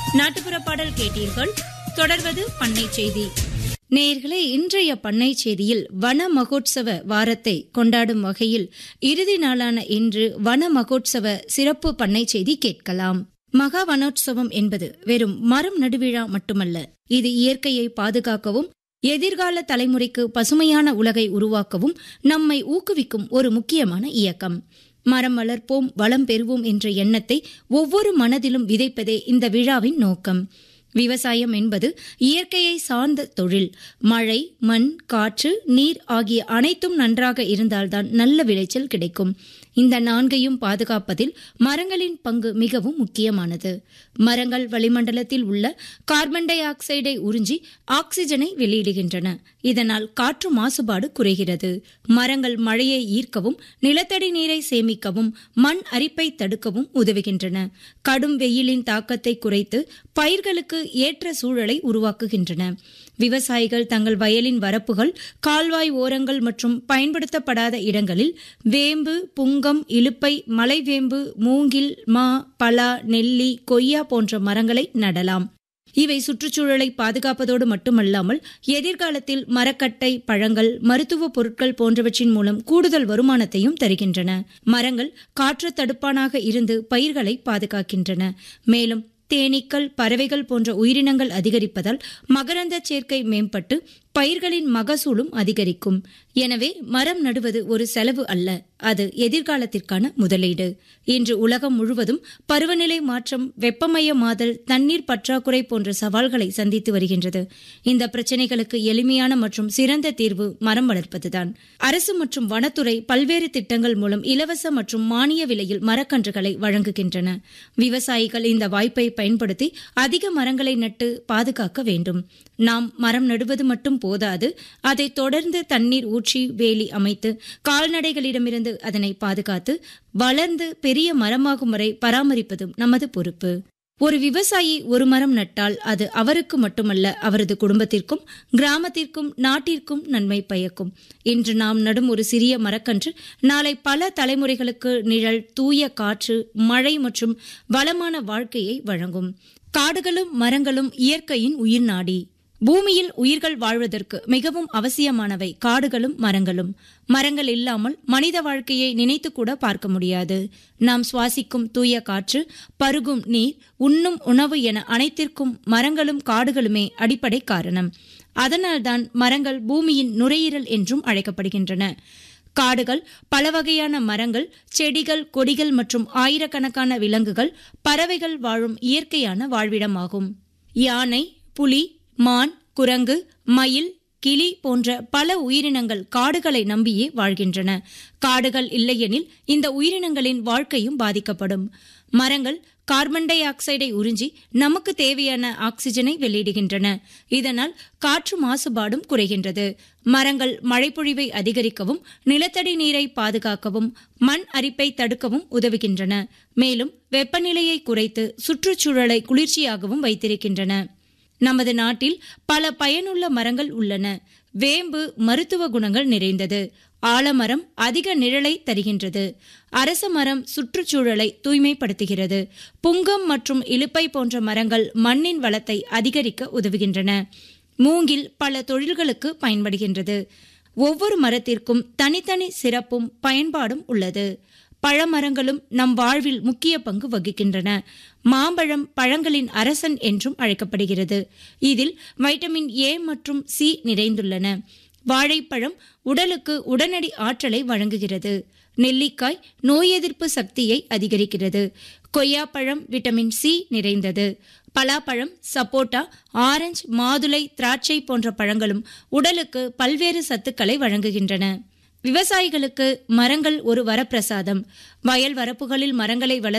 நாட்டுப்புற பாடல் கேட்டீர்கள் தொடர்வது பண்ணை செய்தி நேர்களே இன்றைய பண்ணை செய்தியில் வன மகோத்சவ வாரத்தை கொண்டாடும் வகையில் இறுதி நாளான இன்று வன மகோத்சவ சிறப்பு பண்ணை செய்தி கேட்கலாம் மகா வனோத்சவம் என்பது வெறும் மரம் நடுவிழா மட்டுமல்ல இது இயற்கையை பாதுகாக்கவும் எதிர்கால தலைமுறைக்கு பசுமையான உலகை உருவாக்கவும் நம்மை ஊக்குவிக்கும் ஒரு முக்கியமான இயக்கம் மரம் வளர்ப்போம் வளம் பெறுவோம் என்ற எண்ணத்தை ஒவ்வொரு மனதிலும் விதைப்பதே இந்த விழாவின் நோக்கம் விவசாயம் என்பது இயற்கையை சார்ந்த தொழில் மழை மண் காற்று நீர் ஆகிய அனைத்தும் நன்றாக இருந்தால்தான் நல்ல விளைச்சல் கிடைக்கும் இந்த நான்கையும் பாதுகாப்பதில் மரங்களின் பங்கு மிகவும் முக்கியமானது மரங்கள் வளிமண்டலத்தில் உள்ள கார்பன் டை ஆக்சைடை உறிஞ்சி ஆக்சிஜனை வெளியிடுகின்றன இதனால் காற்று மாசுபாடு குறைகிறது மரங்கள் மழையை ஈர்க்கவும் நிலத்தடி நீரை சேமிக்கவும் மண் அரிப்பை தடுக்கவும் உதவுகின்றன கடும் வெயிலின் தாக்கத்தை குறைத்து பயிர்களுக்கு ஏற்ற சூழலை உருவாக்குகின்றன விவசாயிகள் தங்கள் வயலின் வரப்புகள் கால்வாய் ஓரங்கள் மற்றும் பயன்படுத்தப்படாத இடங்களில் வேம்பு புங்கம் இலுப்பை மலைவேம்பு மூங்கில் மா பலா நெல்லி கொய்யா போன்ற மரங்களை நடலாம் இவை சுற்றுச்சூழலை பாதுகாப்பதோடு மட்டுமல்லாமல் எதிர்காலத்தில் மரக்கட்டை பழங்கள் மருத்துவ பொருட்கள் போன்றவற்றின் மூலம் கூடுதல் வருமானத்தையும் தருகின்றன மரங்கள் காற்று தடுப்பானாக இருந்து பயிர்களை பாதுகாக்கின்றன மேலும் தேனீக்கள் பறவைகள் போன்ற உயிரினங்கள் அதிகரிப்பதால் மகரந்த சேர்க்கை மேம்பட்டு பயிர்களின் மகசூலும் அதிகரிக்கும் எனவே மரம் நடுவது ஒரு செலவு அல்ல அது எதிர்காலத்திற்கான முதலீடு இன்று உலகம் முழுவதும் பருவநிலை மாற்றம் வெப்பமயமாதல் தண்ணீர் பற்றாக்குறை போன்ற சவால்களை சந்தித்து வருகின்றது இந்த பிரச்சினைகளுக்கு எளிமையான மற்றும் சிறந்த தீர்வு மரம் வளர்ப்பதுதான் அரசு மற்றும் வனத்துறை பல்வேறு திட்டங்கள் மூலம் இலவச மற்றும் மானிய விலையில் மரக்கன்றுகளை வழங்குகின்றன விவசாயிகள் இந்த வாய்ப்பை பயன்படுத்தி அதிக மரங்களை நட்டு பாதுகாக்க வேண்டும் நாம் மரம் நடுவது மட்டும் போதாது அதை தொடர்ந்து தண்ணீர் ஊற்றி வேலி அமைத்து கால்நடைகளிடமிருந்து அதனை பாதுகாத்து வளர்ந்து பெரிய மரமாகும் வரை பராமரிப்பதும் நமது பொறுப்பு ஒரு விவசாயி ஒரு மரம் நட்டால் அது அவருக்கு மட்டுமல்ல அவரது குடும்பத்திற்கும் கிராமத்திற்கும் நாட்டிற்கும் நன்மை பயக்கும் இன்று நாம் நடும் ஒரு சிறிய மரக்கன்று நாளை பல தலைமுறைகளுக்கு நிழல் தூய காற்று மழை மற்றும் வளமான வாழ்க்கையை வழங்கும் காடுகளும் மரங்களும் இயற்கையின் உயிர் நாடி பூமியில் உயிர்கள் வாழ்வதற்கு மிகவும் அவசியமானவை காடுகளும் மரங்களும் மரங்கள் இல்லாமல் மனித வாழ்க்கையை நினைத்து கூட பார்க்க முடியாது நாம் சுவாசிக்கும் தூய காற்று பருகும் நீர் உண்ணும் உணவு என அனைத்திற்கும் மரங்களும் காடுகளுமே அடிப்படை காரணம் அதனால்தான் மரங்கள் பூமியின் நுரையீரல் என்றும் அழைக்கப்படுகின்றன காடுகள் பல வகையான மரங்கள் செடிகள் கொடிகள் மற்றும் ஆயிரக்கணக்கான விலங்குகள் பறவைகள் வாழும் இயற்கையான வாழ்விடமாகும் யானை புலி மான் குரங்கு மயில் கிளி போன்ற பல உயிரினங்கள் காடுகளை நம்பியே வாழ்கின்றன காடுகள் இல்லையெனில் இந்த உயிரினங்களின் வாழ்க்கையும் பாதிக்கப்படும் மரங்கள் கார்பன் டை ஆக்சைடை உறிஞ்சி நமக்கு தேவையான ஆக்சிஜனை வெளியிடுகின்றன இதனால் காற்று மாசுபாடும் குறைகின்றது மரங்கள் மழைப்பொழிவை அதிகரிக்கவும் நிலத்தடி நீரை பாதுகாக்கவும் மண் அரிப்பை தடுக்கவும் உதவுகின்றன மேலும் வெப்பநிலையை குறைத்து சுற்றுச்சூழலை குளிர்ச்சியாகவும் வைத்திருக்கின்றன நமது நாட்டில் பல பயனுள்ள மரங்கள் உள்ளன வேம்பு மருத்துவ குணங்கள் நிறைந்தது ஆலமரம் அதிக நிழலை தருகின்றது அரச மரம் சுற்றுச்சூழலை தூய்மைப்படுத்துகிறது புங்கம் மற்றும் இலுப்பை போன்ற மரங்கள் மண்ணின் வளத்தை அதிகரிக்க உதவுகின்றன மூங்கில் பல தொழில்களுக்கு பயன்படுகின்றது ஒவ்வொரு மரத்திற்கும் தனித்தனி சிறப்பும் பயன்பாடும் உள்ளது பழமரங்களும் நம் வாழ்வில் முக்கிய பங்கு வகிக்கின்றன மாம்பழம் பழங்களின் அரசன் என்றும் அழைக்கப்படுகிறது இதில் வைட்டமின் ஏ மற்றும் சி நிறைந்துள்ளன வாழைப்பழம் உடலுக்கு உடனடி ஆற்றலை வழங்குகிறது நெல்லிக்காய் நோய் எதிர்ப்பு சக்தியை அதிகரிக்கிறது கொய்யாப்பழம் விட்டமின் சி நிறைந்தது பலாப்பழம் சப்போட்டா ஆரஞ்சு மாதுளை திராட்சை போன்ற பழங்களும் உடலுக்கு பல்வேறு சத்துக்களை வழங்குகின்றன விவசாயிகளுக்கு மரங்கள் ஒரு வரப்பிரசாதம் வயல் வரப்புகளில் மரங்களை வளர்த்து